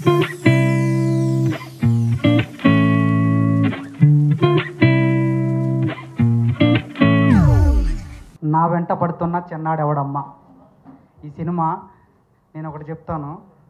నా వెంట పడుతున్న చిన్నాడెవడమ్మ ఈ సినిమా నేను ఒకటి చెప్తాను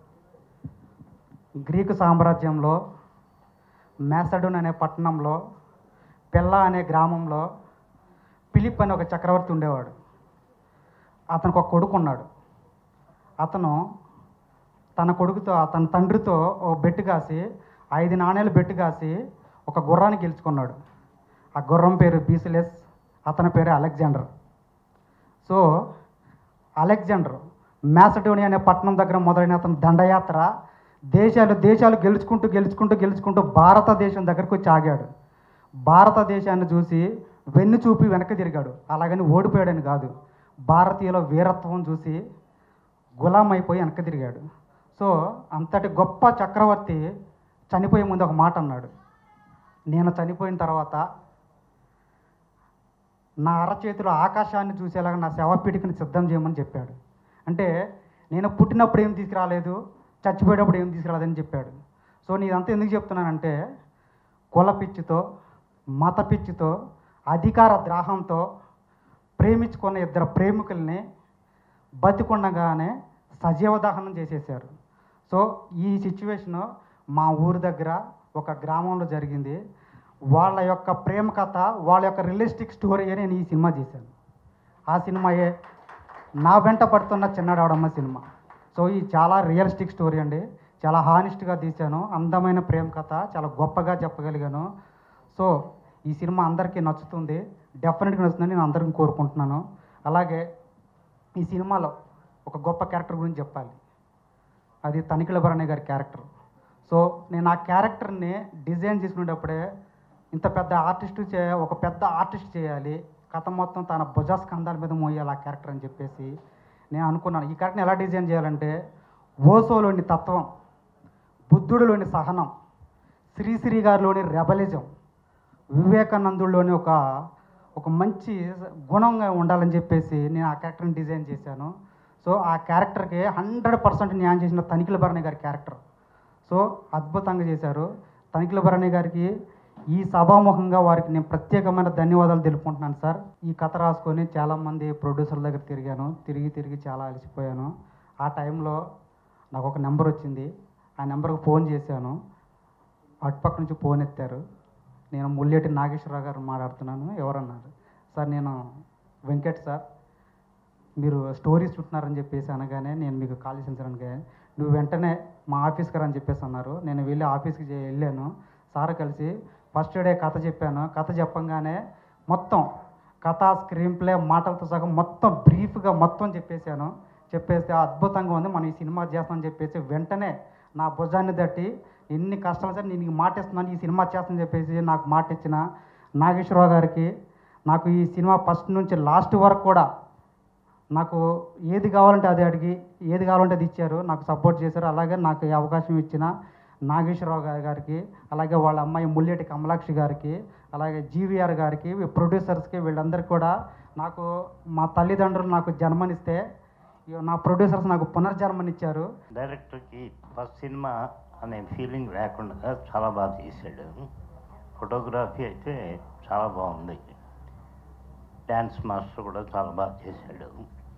గ్రీకు సామ్రాజ్యంలో మేసడున్ అనే పట్టణంలో పిల్ల అనే గ్రామంలో ఫిలిప్ అనే ఒక చక్రవర్తి ఉండేవాడు అతనికి ఒక కొడుకు ఉన్నాడు అతను తన కొడుకుతో తన తండ్రితో ఒక బెట్టు కాసి ఐదు నాణేలు బెట్టు కాసి ఒక గుర్రాన్ని గెలుచుకున్నాడు ఆ గుర్రం పేరు బీసిలెస్ అతని పేరు అలెగ్జాండర్ సో అలెగ్జాండర్ మ్యాసడోనియా అనే పట్టణం దగ్గర మొదలైన అతని దండయాత్ర దేశాలు దేశాలు గెలుచుకుంటూ గెలుచుకుంటూ గెలుచుకుంటూ భారతదేశం దగ్గరకు వచ్చి ఆగాడు భారతదేశాన్ని చూసి వెన్ను చూపి వెనక్కి తిరిగాడు అలాగని ఓడిపోయాడని కాదు భారతీయుల వీరత్వం చూసి గులాం అయిపోయి వెనక్కి తిరిగాడు సో అంతటి గొప్ప చక్రవర్తి చనిపోయే ముందు ఒక మాట అన్నాడు నేను చనిపోయిన తర్వాత నా అరచేతిలో ఆకాశాన్ని చూసేలాగా నా శవపీఠికని సిద్ధం చేయమని చెప్పాడు అంటే నేను పుట్టినప్పుడు ఏం తీసుకురాలేదు చచ్చిపోయేటప్పుడు ఏం తీసుకురాలేదని చెప్పాడు సో నేను ఇదంతా ఎందుకు చెప్తున్నానంటే కుల పిచ్చితో మత పిచ్చితో అధికార ద్రాహంతో ప్రేమించుకున్న ఇద్దరు ప్రేమికుల్ని బతికుండగానే సజీవ దహనం చేసేసారు సో ఈ సిచ్యువేషను మా ఊరి దగ్గర ఒక గ్రామంలో జరిగింది వాళ్ళ యొక్క ప్రేమ కథ వాళ్ళ యొక్క రియలిస్టిక్ స్టోరీ నేను ఈ సినిమా చేశాను ఆ సినిమాయే నా వెంట పడుతున్న చిన్నడావడమ్మ సినిమా సో ఈ చాలా రియలిస్టిక్ స్టోరీ అండి చాలా హానెస్ట్గా తీశాను అందమైన ప్రేమ కథ చాలా గొప్పగా చెప్పగలిగాను సో ఈ సినిమా అందరికీ నచ్చుతుంది డెఫినెట్గా నచ్చుతుందని నేను అందరికీ కోరుకుంటున్నాను అలాగే ఈ సినిమాలో ఒక గొప్ప క్యారెక్టర్ గురించి చెప్పాలి అది తనిఖీల భరణి గారి క్యారెక్టర్ సో నేను ఆ క్యారెక్టర్ని డిజైన్ చేసుకునేటప్పుడే ఇంత పెద్ద ఆర్టిస్ట్ చే ఒక పెద్ద ఆర్టిస్ట్ చేయాలి కథ మొత్తం తన భుజస్కంధాల మీద మోయాలి ఆ క్యారెక్టర్ అని చెప్పేసి నేను అనుకున్నాను ఈ క్యారెక్టర్ని ఎలా డిజైన్ చేయాలంటే ఓసోలోని తత్వం బుద్ధుడిలోని సహనం శ్రీశ్రీ గారిలోని రెబలిజం వివేకానందుల్లోని ఒక ఒక మంచి గుణంగా ఉండాలని చెప్పేసి నేను ఆ క్యారెక్టర్ని డిజైన్ చేశాను సో ఆ క్యారెక్టర్కి హండ్రెడ్ పర్సెంట్ న్యాయం చేసిన తనిఖీల భరణి గారి క్యారెక్టర్ సో అద్భుతంగా చేశారు తనిఖీల భరణి గారికి ఈ సభాముఖంగా వారికి నేను ప్రత్యేకమైన ధన్యవాదాలు తెలుపుకుంటున్నాను సార్ ఈ కథ రాసుకొని చాలామంది ప్రొడ్యూసర్ల దగ్గర తిరిగాను తిరిగి తిరిగి చాలా అలసిపోయాను ఆ టైంలో నాకు ఒక నెంబర్ వచ్చింది ఆ నెంబర్కి ఫోన్ చేశాను అటుపక్క నుంచి ఫోన్ ఎత్తారు నేను ముల్లేటి నాగేశ్వరరావు గారు మాట్లాడుతున్నాను ఎవరన్నారు సార్ నేను వెంకట్ సార్ మీరు స్టోరీస్ చుట్టున్నారని చెప్పేసి అనగానే నేను మీకు కాల్ చేసిన సార్ అనగానే నువ్వు వెంటనే మా ఆఫీస్కి అని చెప్పేసి అన్నారు నేను వెళ్ళి ఆఫీస్కి చే- వెళ్ళాను సార్ కలిసి ఫస్ట్ డే కథ చెప్పాను కథ చెప్పంగానే మొత్తం కథ స్క్రీన్ ప్లే మాటలతో సగం మొత్తం బ్రీఫ్గా మొత్తం చెప్పేశాను చెప్పేస్తే అద్భుతంగా ఉంది మనం ఈ సినిమా చేస్తామని చెప్పేసి వెంటనే నా భుజాన్ని తట్టి ఎన్ని కష్టాలు సరే నేను నీకు మాట ఇస్తున్నాను ఈ సినిమా చేస్తానని చెప్పేసి నాకు మాట ఇచ్చిన నాగేశ్వరరావు గారికి నాకు ఈ సినిమా ఫస్ట్ నుంచి లాస్ట్ వరకు కూడా నాకు ఏది కావాలంటే అది అడిగి ఏది కావాలంటే అది ఇచ్చారు నాకు సపోర్ట్ చేశారు అలాగే నాకు ఈ అవకాశం ఇచ్చిన నాగేశ్వరరావు గారి గారికి అలాగే వాళ్ళ అమ్మాయి ముల్లేటి కమలాక్షి గారికి అలాగే జీవీఆర్ గారికి ప్రొడ్యూసర్స్కి వీళ్ళందరికీ కూడా నాకు మా తల్లిదండ్రులు నాకు జన్మనిస్తే ఇగో నా ప్రొడ్యూసర్స్ నాకు పునర్జన్మనిచ్చారు డైరెక్టర్కి ఫస్ట్ సినిమా అనే ఫీలింగ్ లేకుండా చాలా బాగా తీశాడు ఫోటోగ్రఫీ అయితే చాలా బాగుంది డ్యాన్స్ మాస్టర్ కూడా చాలా బాగా చేశాడు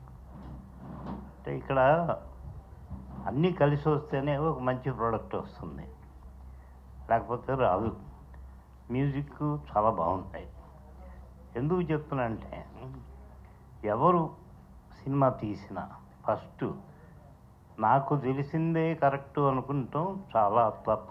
అంటే ఇక్కడ అన్నీ కలిసి వస్తేనే ఒక మంచి ప్రోడక్ట్ వస్తుంది లేకపోతే రాదు మ్యూజిక్ చాలా బాగుంటాయి ఎందుకు చెప్తున్నా అంటే ఎవరు సినిమా తీసినా ఫస్ట్ నాకు తెలిసిందే కరెక్ట్ అనుకుంటాం చాలా తప్పు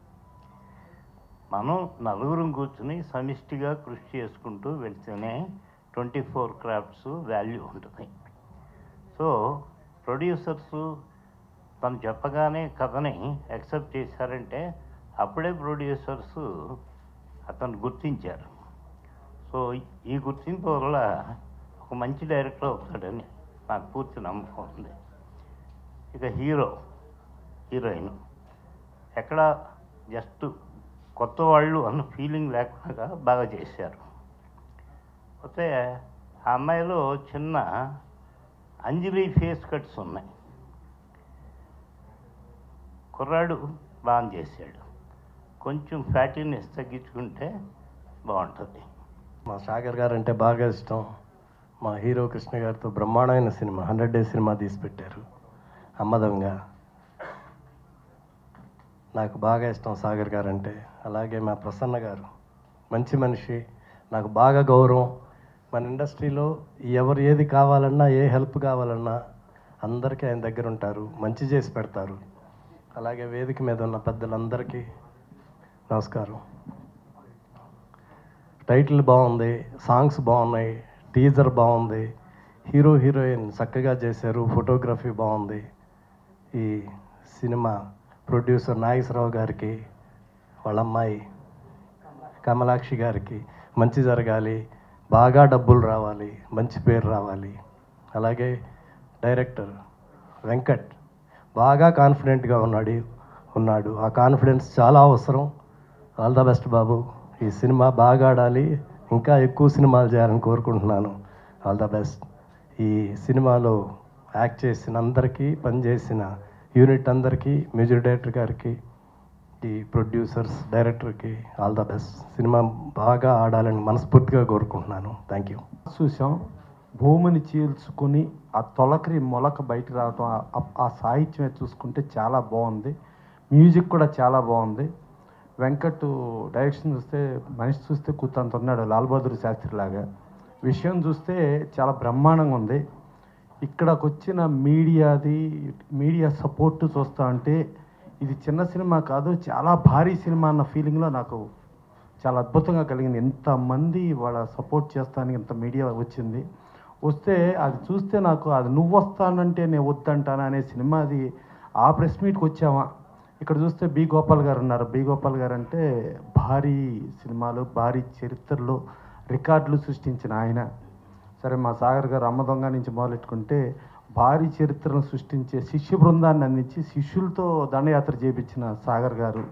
మనం నలుగురం కూర్చుని సమిష్టిగా కృషి చేసుకుంటూ వెళ్తేనే ట్వంటీ ఫోర్ క్రాఫ్ట్స్ వాల్యూ ఉంటుంది సో ప్రొడ్యూసర్స్ తను చెప్పగానే కథని యాక్సెప్ట్ చేశారంటే అప్పుడే ప్రొడ్యూసర్స్ అతను గుర్తించారు సో ఈ గుర్తింపు వల్ల ఒక మంచి డైరెక్టర్ అవుతాడని నాకు పూర్తి నమ్మకం ఉంది ఇక హీరో హీరోయిన్ ఎక్కడ జస్ట్ కొత్త వాళ్ళు అన్న ఫీలింగ్ లేకుండా బాగా చేశారు అయితే ఆ అమ్మాయిలో చిన్న అంజలి ఫేస్ కట్స్ ఉన్నాయి కుర్రాడు బాగా చేశాడు కొంచెం ఫ్యాటీనెస్ తగ్గించుకుంటే బాగుంటుంది మా సాగర్ గారు అంటే బాగా ఇష్టం మా హీరో కృష్ణ గారితో బ్రహ్మాండమైన సినిమా హండ్రెడ్ డేస్ సినిమా తీసి పెట్టారు అమ్మదంగా నాకు బాగా ఇష్టం సాగర్ గారు అంటే అలాగే మా ప్రసన్న గారు మంచి మనిషి నాకు బాగా గౌరవం మన ఇండస్ట్రీలో ఎవరు ఏది కావాలన్నా ఏ హెల్ప్ కావాలన్నా అందరికీ ఆయన దగ్గర ఉంటారు మంచి చేసి పెడతారు అలాగే వేదిక మీద ఉన్న పెద్దలందరికీ నమస్కారం టైటిల్ బాగుంది సాంగ్స్ బాగున్నాయి టీజర్ బాగుంది హీరో హీరోయిన్ చక్కగా చేశారు ఫోటోగ్రఫీ బాగుంది ఈ సినిమా ప్రొడ్యూసర్ నాగేశ్వరరావు గారికి వాళ్ళ అమ్మాయి కమలాక్షి గారికి మంచి జరగాలి బాగా డబ్బులు రావాలి మంచి పేరు రావాలి అలాగే డైరెక్టర్ వెంకట్ బాగా కాన్ఫిడెంట్గా ఉన్నాడు ఉన్నాడు ఆ కాన్ఫిడెన్స్ చాలా అవసరం ఆల్ ద బెస్ట్ బాబు ఈ సినిమా బాగా ఆడాలి ఇంకా ఎక్కువ సినిమాలు చేయాలని కోరుకుంటున్నాను ఆల్ ద బెస్ట్ ఈ సినిమాలో యాక్ట్ చేసిన అందరికీ పనిచేసిన యూనిట్ అందరికీ మ్యూజిక్ డైరెక్టర్ గారికి ఈ ప్రొడ్యూసర్స్ డైరెక్టర్కి ఆల్ ద బెస్ట్ సినిమా బాగా ఆడాలని మనస్ఫూర్తిగా కోరుకుంటున్నాను థ్యాంక్ యూ చూసాం భూమిని చీల్చుకుని ఆ తొలకరి మొలక బయట రావటం ఆ- ఆ- ఆ సాహిత్యమే చూసుకుంటే చాలా బాగుంది మ్యూజిక్ కూడా చాలా బాగుంది వెంకట్ డైరెక్షన్ చూస్తే మనిషి చూస్తే కూతంత ఉన్నాడు లాల్ బహదూర్ శాస్త్రి లాగా విషయం చూస్తే చాలా బ్రహ్మాండంగా ఉంది ఇక్కడికి వచ్చిన మీడియాది మీడియా సపోర్ట్ చూస్తా అంటే ఇది చిన్న సినిమా కాదు చాలా భారీ సినిమా అన్న ఫీలింగ్లో నాకు చాలా అద్భుతంగా కలిగింది ఎంతమంది వాళ్ళ సపోర్ట్ చేస్తానికి ఇంత మీడియా వచ్చింది వస్తే అది చూస్తే నాకు అది నువ్వు వస్తానంటే నేను వద్దంటానా అనే సినిమా అది ఆ ప్రెస్ మీట్కి వచ్చామా ఇక్కడ చూస్తే బి గోపాల్ గారు ఉన్నారు బి గోపాల్ గారు అంటే భారీ సినిమాలు భారీ చరిత్రలో రికార్డులు సృష్టించిన ఆయన సరే మా సాగర్ గారు అమ్మదొంగ నుంచి మొదలెట్టుకుంటే భారీ చరిత్రను సృష్టించే శిష్య బృందాన్ని అందించి శిష్యులతో దండయాత్ర చేపించిన సాగర్ గారు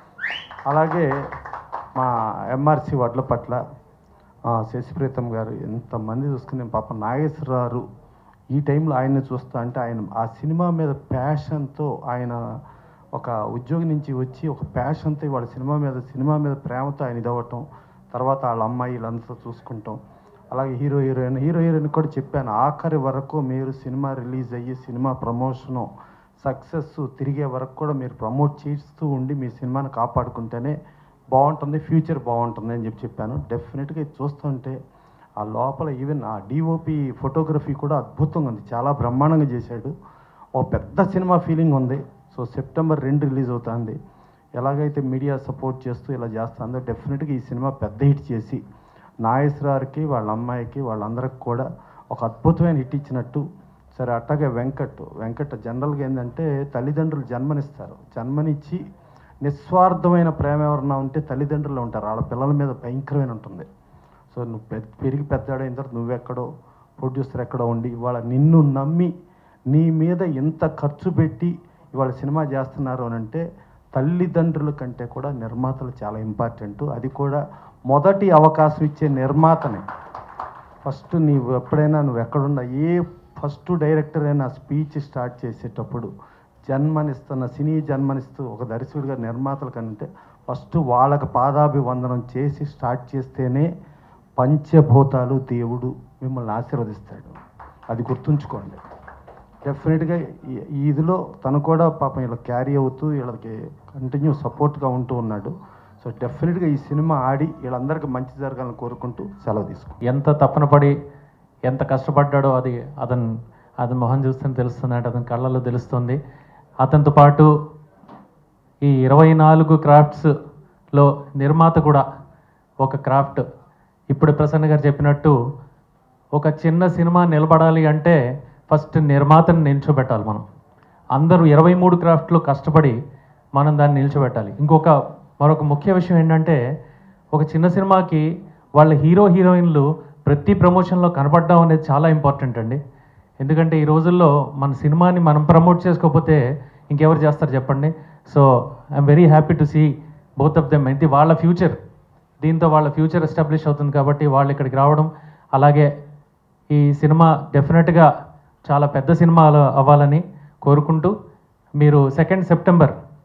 అలాగే మా ఎంఆర్సి వడ్ల పట్ల ఆ, శశిప్రీతం గారు ఎంతమంది చూసుకుని పాప నాగేశ్వరరావు ఈ టైంలో ఆయన్ని చూస్తా అంటే ఆయన ఆ సినిమా మీద ప్యాషన్తో ఆయన ఒక ఉద్యోగి నుంచి వచ్చి ఒక ప్యాషన్తో వాళ్ళ సినిమా మీద సినిమా మీద ప్రేమతో ఆయన ఇదవ్వటం తర్వాత వాళ్ళ అమ్మాయి వీళ్ళంతా చూసుకుంటాం అలాగే హీరో హీరోయిన్ హీరో హీరోయిన్ కూడా చెప్పాను ఆఖరి వరకు మీరు సినిమా రిలీజ్ అయ్యి సినిమా ప్రమోషను సక్సెస్ తిరిగే వరకు కూడా మీరు ప్రమోట్ చేస్తూ ఉండి మీ సినిమాని కాపాడుకుంటేనే బాగుంటుంది ఫ్యూచర్ బాగుంటుంది అని చెప్పి చెప్పాను డెఫినెట్గా ఇది చూస్తుంటే ఆ లోపల ఈవెన్ ఆ డిఓపి ఫోటోగ్రఫీ కూడా అద్భుతంగా ఉంది చాలా బ్రహ్మాండంగా చేశాడు ఓ పెద్ద సినిమా ఫీలింగ్ ఉంది సో సెప్టెంబర్ రెండు రిలీజ్ అవుతుంది ఎలాగైతే మీడియా సపోర్ట్ చేస్తూ ఇలా చేస్తుందో డెఫినెట్గా ఈ సినిమా పెద్ద హిట్ చేసి నాగేశ్వరారికి వాళ్ళ అమ్మాయికి వాళ్ళందరికి కూడా ఒక అద్భుతమైన హిట్ ఇచ్చినట్టు సరే అట్లాగే వెంకట్ వెంకట్ జనరల్గా ఏంటంటే తల్లిదండ్రులు జన్మనిస్తారు జన్మనిచ్చి నిస్వార్థమైన ప్రేమ ఎవరన్నా ఉంటే తల్లిదండ్రులు ఉంటారు వాళ్ళ పిల్లల మీద భయంకరమైన ఉంటుంది సో నువ్వు పె- పెరిగి పెద్దవాడైన తర్వాత నువ్వెక్కడో ప్రొడ్యూసర్ ఎక్కడో ఉండి ఇవాళ నిన్ను నమ్మి నీ మీద ఎంత ఖర్చు పెట్టి ఇవాళ సినిమా చేస్తున్నారు అని అంటే తల్లిదండ్రుల కంటే కూడా నిర్మాతలు చాలా ఇంపార్టెంట్ అది కూడా మొదటి అవకాశం ఇచ్చే నిర్మాతని ఫస్ట్ నీవు ఎప్పుడైనా నువ్వు ఎక్కడున్నా ఏ ఫస్ట్ డైరెక్టర్ అయినా స్పీచ్ స్టార్ట్ చేసేటప్పుడు జన్మనిస్తున్న సినీ జన్మనిస్తూ ఒక దర్శకుడిగా నిర్మాతలు కంటే ఫస్ట్ వాళ్ళకి పాదాభివందనం చేసి స్టార్ట్ చేస్తేనే పంచభూతాలు దేవుడు మిమ్మల్ని ఆశీర్వదిస్తాడు అది గుర్తుంచుకోండి డెఫినెట్గా ఈ- ఈ ఇదిలో తను కూడా పాపం ఇలా క్యారీ అవుతూ వీళ్ళకి కంటిన్యూ సపోర్ట్గా ఉంటూ ఉన్నాడు సో డెఫినెట్గా ఈ సినిమా ఆడి వీళ్ళందరికీ మంచి జరగాలని కోరుకుంటూ సెలవు తీసుకుంటాను ఎంత తపన పడి ఎంత కష్టపడ్డాడో అది అతను అతని మొహం చూస్తే తెలుస్తుంది అంటే అతని కళ్ళల్లో తెలుస్తుంది అతనితో పాటు ఈ ఇరవై నాలుగు క్రాఫ్ట్స్లో నిర్మాత కూడా ఒక క్రాఫ్ట్ ఇప్పుడు ప్రసన్న గారు చెప్పినట్టు ఒక చిన్న సినిమా నిలబడాలి అంటే ఫస్ట్ నిర్మాతను నిల్చోబెట్టాలి మనం అందరూ ఇరవై మూడు క్రాఫ్ట్లు కష్టపడి మనం దాన్ని నిల్చోబెట్టాలి ఇంకొక మరొక ముఖ్య విషయం ఏంటంటే ఒక చిన్న సినిమాకి వాళ్ళ హీరో హీరోయిన్లు ప్రతి ప్రమోషన్లో కనపడడం అనేది చాలా ఇంపార్టెంట్ అండి ఎందుకంటే ఈ రోజుల్లో మన సినిమాని మనం ప్రమోట్ చేసుకోకపోతే ఇంకెవరు చేస్తారు చెప్పండి so I'm very happy to see both of them ఇది వాళ్ళ ఫ్యూచర్ దీంతో వాళ్ళ ఫ్యూచర్ ఎస్టాబ్లిష్ అవుతుంది కాబట్టి వాళ్ళు ఇక్కడికి రావడం అలాగే ఈ సినిమా డెఫినెట్గా చాలా పెద్ద సినిమా అల- అవ్వాలని కోరుకుంటూ మీరు సెకండ్ సెప్టెంబర్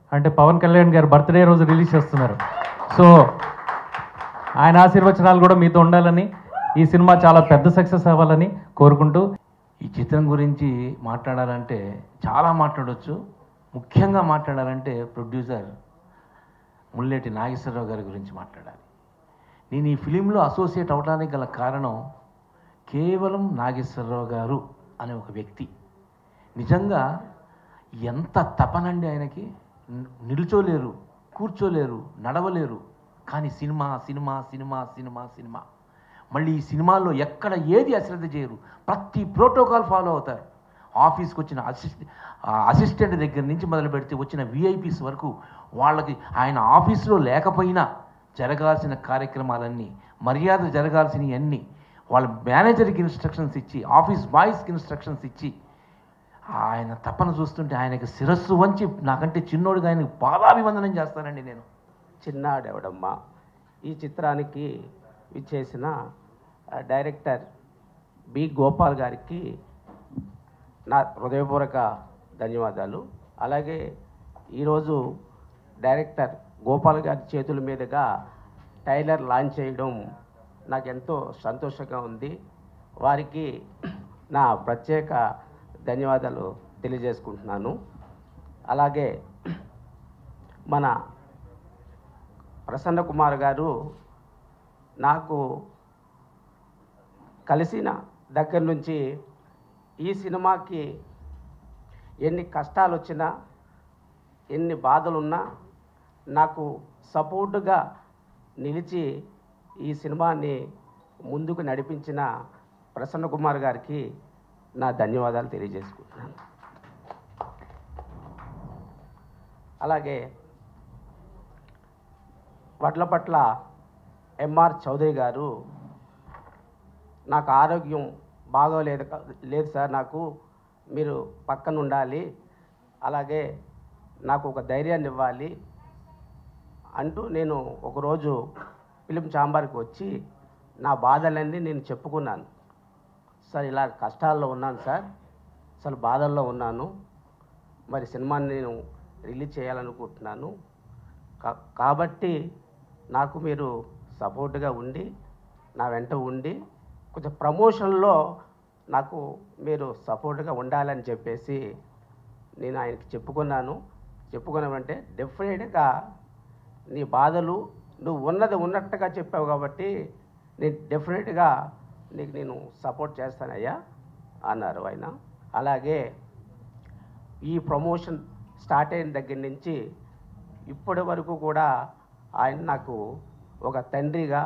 అంటే పవన్ కళ్యాణ్ గారు బర్త్డే రోజు రిలీజ్ చేస్తున్నారు సో ఆయన ఆశీర్వచనాలు కూడా మీతో ఉండాలని ఈ సినిమా చాలా పెద్ద సక్సెస్ అవ్వాలని కోరుకుంటూ ఈ చిత్రం గురించి మాట్లాడాలంటే చాలా మాట్లాడవచ్చు ముఖ్యంగా మాట్లాడాలంటే ప్రొడ్యూసర్ ముల్లేటి నాగేశ్వరరావు గారి గురించి మాట్లాడాలి నేను ఈ ఫిలింలో అసోసియేట్ అవడానికి గల కారణం కేవలం నాగేశ్వరరావు గారు అనే ఒక వ్యక్తి నిజంగా ఎంత తపనండి ఆయనకి ని- నిల్చోలేరు కూర్చోలేరు నడవలేరు కానీ cinema cinema cinema cinema cinema మళ్ళీ ఈ సినిమాల్లో ఎక్కడ ఏది అశ్రద్ధ చేయరు ప్రతి ప్రోటోకాల్ ఫాలో అవుతారు ఆఫీస్కి వచ్చిన అసిస్ట్ అసిస్టెంట్ దగ్గర నుంచి మొదలు పెడితే వచ్చిన విఐపీస్ వరకు వాళ్ళకి ఆయన ఆఫీసులో లేకపోయినా జరగాల్సిన కార్యక్రమాలన్నీ మర్యాద జరగాల్సినవన్నీ వాళ్ళ మేనేజర్కి ఇన్స్ట్రక్షన్స్ ఇచ్చి ఆఫీస్ బాయ్స్కి ఇన్స్ట్రక్షన్స్ ఇచ్చి ఆయన తపన చూస్తుంటే ఆయనకి శిరస్సు వంచి నాకంటే చిన్నోడుగా ఆయనకి పాదాభివందనం చేస్తానండి నేను చిన్నాడెవడమ్మ ఈ చిత్రానికి ఇచ్చేసిన ఆ, డైరెక్టర్ బి గోపాల్ గారికి నా హృదయపూర్వక ధన్యవాదాలు అలాగే ఈరోజు డైరెక్టర్ గోపాల్ గారి చేతుల మీదుగా టైలర్ లాంచ్ చేయడం నాకు ఎంతో సంతోషంగా ఉంది వారికి నా ప్రత్యేక ధన్యవాదాలు తెలియజేసుకుంటున్నాను అలాగే మన ప్రసన్న కుమార్ గారు నాకు కలిసిన దగ్గర నుంచి ఈ సినిమాకి ఎన్ని కష్టాలు వచ్చినా ఎన్ని బాధలున్నా నాకు సపోర్టుగా నిలిచి ఈ సినిమాని ముందుకు నడిపించిన ప్రసన్న కుమార్ గారికి నా ధన్యవాదాలు తెలియజేసుకుంటున్నాను అలాగే వడ్లపట్ల ఎంఆర్ చౌదరి గారు నాకు ఆరోగ్యం బాగోలేదు క- లేదు సార్ నాకు మీరు పక్కన ఉండాలి అలాగే నాకు ఒక ధైర్యాన్ని ఇవ్వాలి అంటూ నేను ఒకరోజు ఫిలిం చాంబర్కి వచ్చి నా బాధలన్నీ నేను చెప్పుకున్నాను సార్ ఇలా కష్టాల్లో ఉన్నాను సార్ అసలు బాధల్లో ఉన్నాను మరి సినిమాని నేను రిలీజ్ చేయాలనుకుంటున్నాను కా- కాబట్టి నాకు మీరు సపోర్ట్గా ఉండి నా వెంట ఉండి కొంచెం ప్రమోషన్లో నాకు మీరు సపోర్ట్గా ఉండాలని చెప్పేసి నేను ఆయనకి చెప్పుకున్నాను చెప్పుకున్నామంటే డెఫినెట్గా నీ బాధలు నువ్వు ఉన్నది ఉన్నట్టుగా చెప్పావు కాబట్టి నేను డెఫినెట్గా నీకు నేను సపోర్ట్ చేస్తానయ్యా అన్నారు ఆయన అలాగే ఈ ప్రమోషన్ స్టార్ట్ అయిన దగ్గర నుంచి ఇప్పటి వరకు కూడా ఆయన నాకు ఒక తండ్రిగా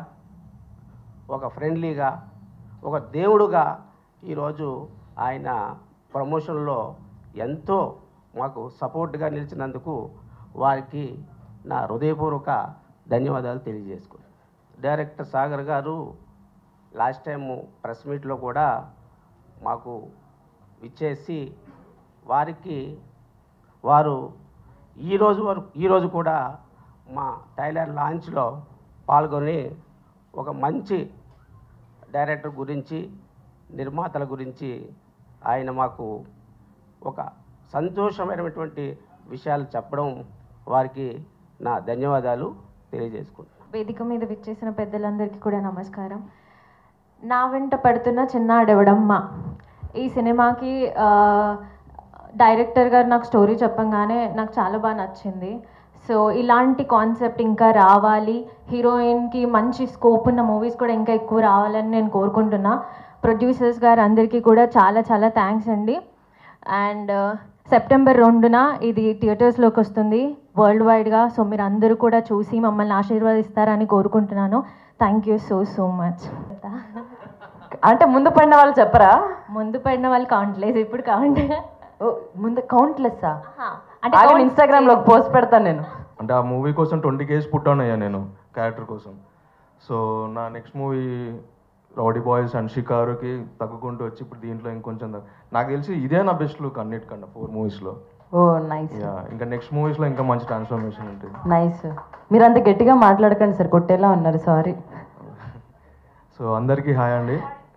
ఒక ఫ్రెండ్లీగా ఒక దేవుడుగా ఈరోజు ఆయన ప్రమోషన్లో ఎంతో మాకు సపోర్ట్గా నిలిచినందుకు వారికి నా హృదయపూర్వక ధన్యవాదాలు తెలియజేసుకున్నాను డైరెక్టర్ సాగర్ గారు లాస్ట్ టైం ప్రెస్ మీట్లో కూడా మాకు ఇచ్చేసి వారికి వారు ఈరోజు వరకు ఈరోజు కూడా మా టైలర్ లాంచ్లో పాల్గొని ఒక మంచి డైరెక్టర్ గురించి నిర్మాతల గురించి ఆయన మాకు ఒక సంతోషమైనటువంటి విషయాలు చెప్పడం వారికి నా ధన్యవాదాలు తెలియజేసుకుంటున్నాను వేదిక మీద విచ్చేసిన పెద్దలందరికీ కూడా నమస్కారం నా వెంట పడుతున్న చిన్నాడెవడమ్మ ఈ సినిమాకి ఆ, డైరెక్టర్ గారు నాకు స్టోరీ చెప్పంగానే నాకు చాలా బాగా నచ్చింది సో ఇలాంటి కాన్సెప్ట్ ఇంకా రావాలి హీరోయిన్కి మంచి స్కోప్ ఉన్న మూవీస్ కూడా ఇంకా ఎక్కువ రావాలని నేను కోరుకుంటున్నా ప్రొడ్యూసర్స్ గారు అందరికీ కూడా చాలా చాలా థ్యాంక్స్ అండి అండ్ సెప్టెంబర్ రెండున ఇది థియేటర్స్లోకి వస్తుంది వరల్డ్ వైడ్గా సో మీరు అందరూ కూడా చూసి మమ్మల్ని ఆశీర్వదిస్తారని కోరుకుంటున్నాను thank you so so much అంటే ముందు పడిన వాళ్ళు చెప్పరా ముందు పడిన వాళ్ళు కౌంట్లేస్ ఇప్పుడు కౌంట్ ఓ, ముందు కౌంట్లెస్ అంటే అంటే count ఇన్స్టాగ్రామ్ లో పోస్ట్ పెడతాను నేను అంటే ఆ మూవీ కోసం ట్వంటీ కేజీ పుట్టానయ్యా నేను క్యారెక్టర్ కోసం సో నా next movie rowdy boys and షికారుకి తగ్గుకుంటూ వచ్చి ఇప్పుడు దీంట్లో ఇంకొంచెం తగ్గు- నాకు తెలిసి ఇదే నా బెస్ట్ లుక్ అన్నిటికన్నా ఫోర్ మూవీస్లో ఓ నైస్ యా ఇంకా నెక్స్ట్ మూవీస్లో ఇంకా మంచి ట్రాన్స్ఫర్మేషన్ ఉంటుంది నైస్ మీరు అంత గట్టిగా మాట్లాడకండి సార్ కొట్టేలా ఉన్నారు సారీ సో అందరికీ హాయ్ అండి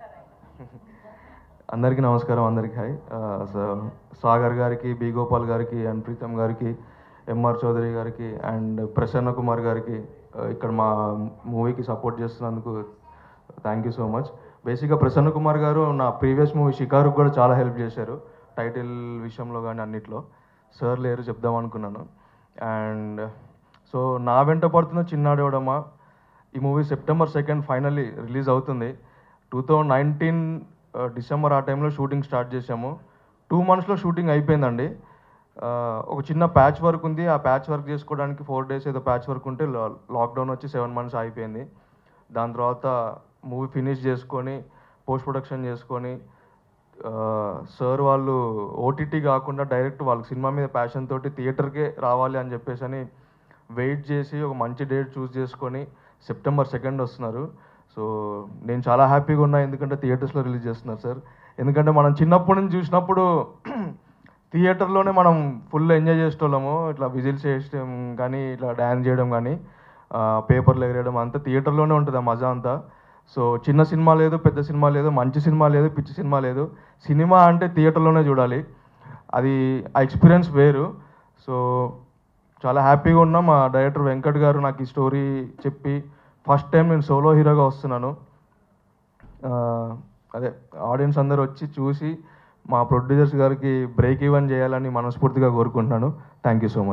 అందరికీ నమస్కారం అందరికీ హాయ్ ఆ, సో సాగర్ గారికి బి గోపాల్ గారికి అండ్ ప్రీతం గారికి ఎంఆర్ చౌదరి గారికి అండ్ ప్రసన్న కుమార్ గారికి ఆ, ఇక్కడ మా మూవీకి సపోర్ట్ చేస్తున్నందుకు థ్యాంక్ యూ సో మచ్ బేసిక్గా ప్రసన్న కుమార్ గారు నా ప్రీవియస్ మూవీ షికారుకు కూడా చాలా హెల్ప్ చేశారు టైటిల్ విషయంలో కానీ అన్నిట్లో సార్ లేరు చెప్దాం అనుకున్నాను అండ్ సో నా వెంట పడుతున్న చిన్నాడేవడమా ఈ movie September second finally release అవుతుంది టూ థౌజండ్ నైన్టీన్ డిసెంబర్ ఆ టైంలో షూటింగ్ స్టార్ట్ చేసాము టూ మంత్స్లో షూటింగ్ అయిపోయిందండి ఆ, ఒక చిన్న ప్యాచ్ వర్క్ ఉంది ఆ ప్యాచ్ వర్క్ చేసుకోవడానికి ఫోర్ డేస్ ఏదో ప్యాచ్ వర్క్ ఉంటే లా- లాక్డౌన్ వచ్చి సెవెన్ మంత్స్ అయిపోయింది దాని తర్వాత మూవీ ఫినిష్ చేసుకొని పోస్ట్ ప్రొడక్షన్ చేసుకొని సార్ వాళ్ళు ఓటీటీ కాకుండా డైరెక్ట్ వాళ్ళకి సినిమా మీద ప్యాషన్ తోటి థియేటర్కే రావాలి అని చెప్పేసి అని వెయిట్ చేసి ఒక మంచి డేట్ చూస్ చేసుకొని సెప్టెంబర్ సెకండ్ వస్తున్నారు సో నేను చాలా హ్యాపీగా ఉన్నా ఎందుకంటే థియేటర్స్లో రిలీజ్ చేస్తున్నారు సార్ ఎందుకంటే మనం చిన్నప్పటి నుంచి చూసినప్పుడు థియేటర్లోనే మనం ఫుల్ ఎంజాయ్ చేసేటోళ్ళము ఇట్లా విజిల్స్ చేయడం కానీ ఇట్లా డ్యాన్స్ చేయడం కానీ పేపర్లు ఎగరేయడం అంతా థియేటర్లోనే ఉంటుంది ఆ మజా అంతా సో చిన్న సినిమా లేదు పెద్ద సినిమా లేదు మంచి సినిమా లేదు పిచ్చి సినిమా లేదు సినిమా అంటే థియేటర్లోనే చూడాలి అది ఆ ఎక్స్పీరియన్స్ వేరు సో చాలా హ్యాపీగా ఉన్నా మా డైరెక్టర్ వెంకట్ గారు నాకు ఈ స్టోరీ చెప్పి ఫస్ట్ టైం నేను సోలో హీరోగా వస్తున్నాను ఆ, అదే ఆడియన్స్ అందరూ వచ్చి చూసి మా ప్రొడ్యూసర్స్ గారికి బ్రేక్ ఈవెన్ చేయాలని మనస్ఫూర్తిగా కోరుకుంటున్నాను థ్యాంక్ యూ సో మచ్